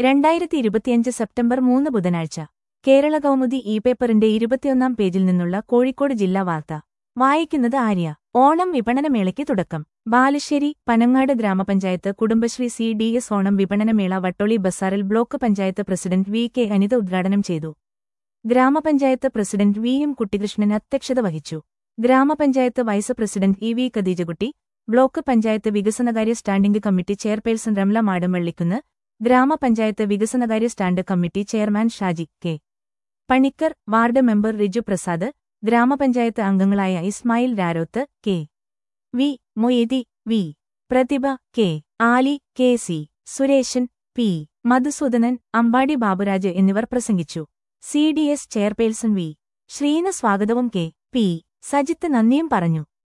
രണ്ടായിരത്തി ഇരുപത്തിയഞ്ച് സെപ്റ്റംബർ മൂന്ന് ബുധനാഴ്ച കേരള കൗമുദി ഇ പേപ്പറിന്റെ ഇരുപത്തിയൊന്നാം പേജിൽ നിന്നുള്ള കോഴിക്കോട് ജില്ലാ വാർത്ത വായിക്കുന്നത് ആര്യ ഓണം വിപണനമേളയ്ക്ക് തുടക്കം ബാലുശ്ശേരി പനങ്ങാട് ഗ്രാമപഞ്ചായത്ത് Kudumbashree C D S Onam വിപണനമേള വട്ടോളി ബസാറിൽ block panchayat president V K Anitha ഉദ്ഘാടനം ചെയ്തു ഗ്രാമപഞ്ചായത്ത് പ്രസിഡന്റ് വി എം കുട്ടികൃഷ്ണൻ അധ്യക്ഷത വഹിച്ചു ഗ്രാമപഞ്ചായത്ത് vice president E V Khadeejakutty block panchayat വികസനകാര്യ standing committee chairperson Ramla Madampallikkunnu ഗ്രാമപഞ്ചായത്ത് വികസനകാര്യ stand committee chairman Shaji K Panicker ward member Riju Prasad ഗ്രാമപഞ്ചായത്ത് അംഗങ്ങളായ Ismail Raroth K V Moidee V Prathibha K Ali K C Sureshan P Madhusoodanan Ambadi Baburaj എന്നിവർ പ്രസംഗിച്ചു C D S chairperson V Sreena സ്വാഗതവും കെ പി സജിത്ത് നന്ദിയും പറഞ്ഞു